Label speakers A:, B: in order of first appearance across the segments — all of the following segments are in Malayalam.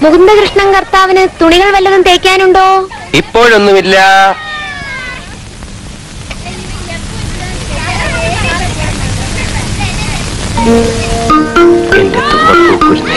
A: മുകുന്ദകൃഷ്ണൻ കർത്താവിന് തുണികൾ വല്ലതും തേക്കാനുണ്ടോ
B: ഇപ്പോഴൊന്നുമില്ല എന്റെ തുമ്പപ്പൂക്കുരുന്നേ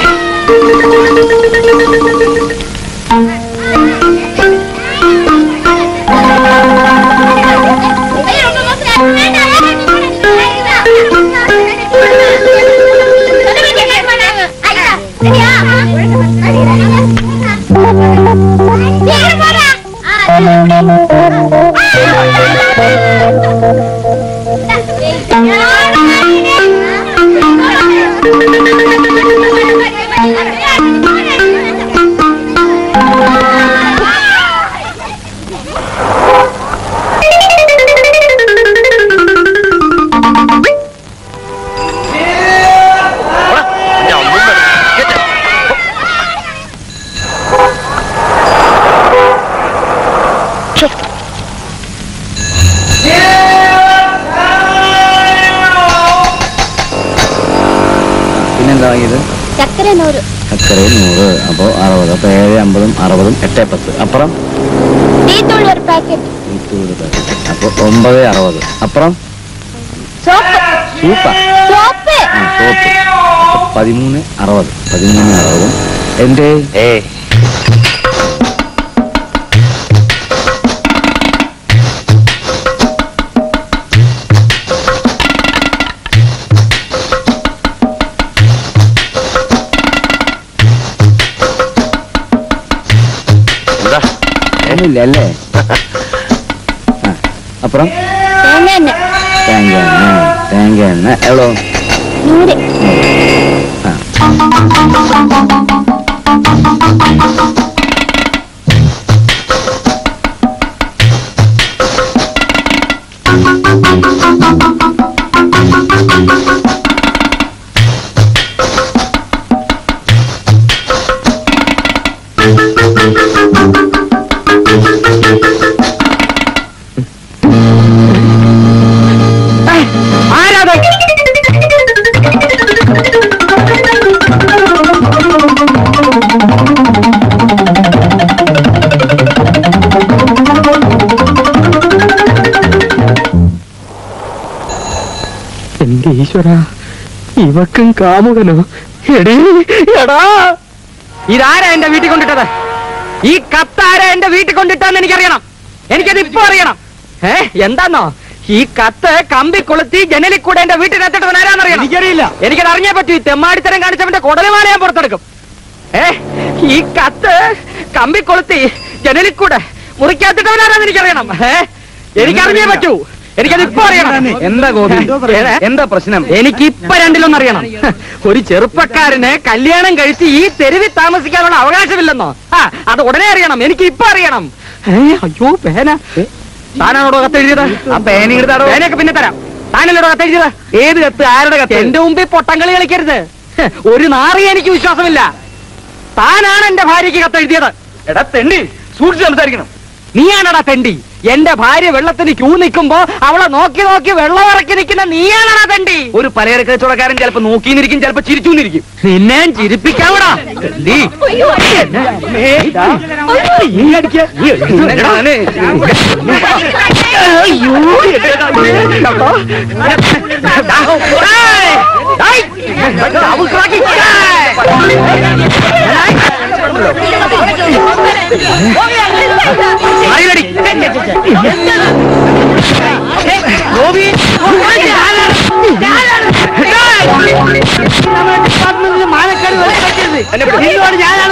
C: പിന്നെന്താ വാങ്ങിയത്
A: ചക്കര നൂറ്
C: ചക്കരയിൽ നൂറ് അപ്പോൾ അറുപത് അപ്പോൾ ഏഴ് അമ്പതും അറുപതും എട്ട് പത്ത് അപ്പുറം
A: ടീത്തുള്ളി ഒരു പാക്കറ്റ്
C: അപ്പോൾ ഒമ്പത് അറുപത് അപ്പുറം
A: സോപ്പ്
C: സൂപ്പ
A: സോപ്പ്
C: ആ സോപ്പ് അപ്പോൾ പതിമൂന്ന് അറുപത് പതിമൂന്ന് അറുപതും എൻ്റെ
B: ഏ എന്താ
C: ഒന്നുമില്ല അല്ലേ ആ അപ്പുറം
A: തേങ്ങ എണ്ണ
C: തേങ്ങ എണ്ണ തേങ്ങ എണ്ണ എവ്വളോ
A: നൂറ്
C: ആ
D: എന്റെ ഈശ്വര ഇവക്കും കാമുകനോ എടീ എടാ ഇതാരാ എന്റെ വീട്ടിൽ കൊണ്ടിട്ടത് ഈ കത്താരാ എന്റെ വീട്ടിൽ കൊണ്ടിട്ടെന്ന് എനിക്കറിയണം എനിക്കത് ഇപ്പൊ അറിയണം ഏ എന്താന്നോ ഈ കത്ത് കമ്പി കൊളുത്തി ജനലിൽ കൂടെ എന്റെ വീട്ടിനകത്തിട്ടവൻ ആരാന്നറിയണം എനിക്കറിയില്ല എനിക്കത് അറിഞ്ഞേ പറ്റൂ ഈ തെമ്മാടിത്തരം കാണിച്ചവന്റെ കുടലുമാല ഞാൻ പുറത്തെടുക്കും ഏ ഈ കത്ത് കമ്പി കൊളുത്തി ജനലിൽ കൂടെ മുറിക്കകത്തിട്ടവൻ ആരാന്ന് എനിക്കറിയണം ഏ എനിക്കറിഞ്ഞേ പറ്റൂ എനിക്കത് ഇപ്പൊ അറിയണം
C: എന്താ ഗോപി
D: ഏതാ?
C: എന്താ പ്രശ്നം
D: എനിക്ക് ഇപ്പൊ രണ്ടിലൊന്നും അറിയണം ഒരു ചെറുപ്പക്കാരന് കല്യാണം കഴിച്ച് ഈ തെരുവിൽ താമസിക്കാനുള്ള അവകാശമില്ലെന്നോ ആ അത് ഉടനെ അറിയണം എനിക്ക് ഇപ്പൊ അറിയണം ഏ, അയ്യോ പേന താനാണോടോ കത്തെഴുതിയത്
C: ആ പേന എടുത്താടോ
D: പേനയൊക്കെ പിന്നെ തരാം താനല്ലോടോ കത്തെഴുതിയത് ഏത് കത്ത് ആരുടെ കത്ത് എന്റെ മുമ്പിൽ പൊട്ടങ്കളി കളിക്കരുത് ഹ്, ഒരു നാറി എനിക്ക് വിശ്വാസമില്ല താനാണ് എന്റെ ഭാര്യയ്ക്ക് കത്തെഴുതിയത്
C: എടാ തെണ്ടി സൂക്ഷിച്ച് സംസാരിക്കണം
D: നീയാണടാ തെണ്ടി എന്റെ ഭാര്യ വെള്ളത്തിന് ക്യൂ നിൽക്കുമ്പോ അവളെ നോക്കി നോക്കി വെള്ളം ഇറക്കി നിൽക്കുന്ന നീയാണടാ തെണ്ടി
C: ഒരു പലചരക്ക് കച്ചവടക്കാരൻ ചിലപ്പോ നോക്കിന്നിരിക്കും ചിലപ്പോ ചിരിച്ചുന്നിരിക്കും
D: നിന്നെ ചിരിപ്പിക്കാവടാ തെണ്ടി
C: ഞാനാണ്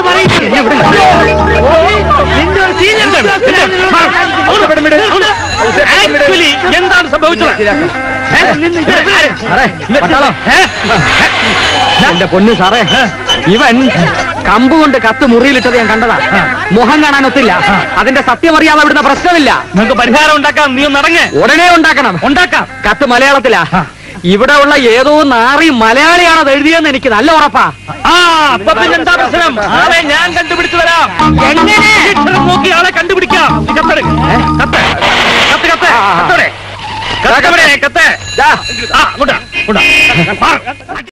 D: ആക്ച്വലി എന്താണ് സംഭവിച്ചത് എന്റെ പൊന്നു സാറേ ഇവൻ കമ്പ് കൊണ്ട് കത്ത് മുറിയിലിട്ടത് ഞാൻ കണ്ടതാ മുഖം കാണാൻ ഒത്തില്ല അതിന്റെ സത്യം അറിയാതെ അവിടുന്ന് പ്രശ്നമില്ല
C: നമുക്ക് പരിഹാരം ഉണ്ടാക്കാം നീ ഒന്ന് നടങ്ങ്
D: ഉടനെ ഉണ്ടാക്കണം
C: ഉണ്ടാക്കാം
D: കത്ത് മലയാളത്തിലാ ഇവിടെ ഉള്ള ഏതോ നാറി മലയാളിയാണ് അത് എഴുതിയെന്ന് എനിക്ക് നല്ല ഉറപ്പാ
C: ആ അപ്പൊ പിന്നെന്താ പ്രശ്നം ആളെ ഞാൻ കണ്ടുപിടിച്ചു വരാം
D: എങ്ങനെ?
C: അക്ഷരം നോക്കി ആളെ കണ്ടുപിടിക്കാം നീ കത്തെടു. കത്ത് കത്ത് കത്ത് കത്തോടെ കത്ത് കത്ത് ആ അങ്ങോട്ടാ അങ്ങോട്ടാ